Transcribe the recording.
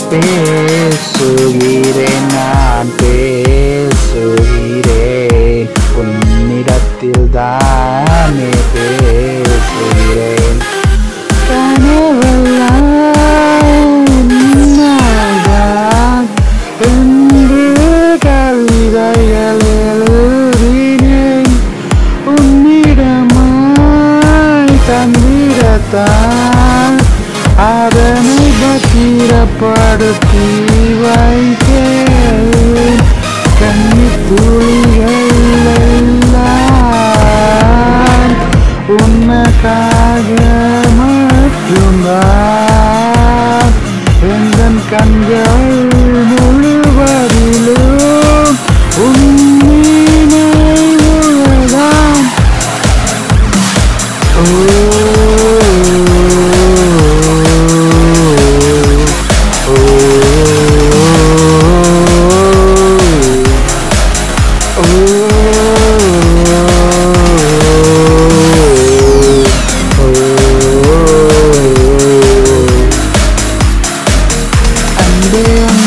பேசுகிறேன் நான் பேசுகிறேன் உன்னிடத்தில் தானே பேசுகிறேன் கனவெல்லாம் உன்னால்தான் என்று கவிதைகள் எழுதினேன் உன்னிடமாய் தந்திரத்தான் அதனை பத்திரப்படுத்தி வைத்தேன் கண்ணீர் துளிகள் எல்லாம் உன்னக்காக மட்டும்தான் எந்தன் கண்கள் முழுவதிலும் உன்னினைவுதான் ஓ அன்பே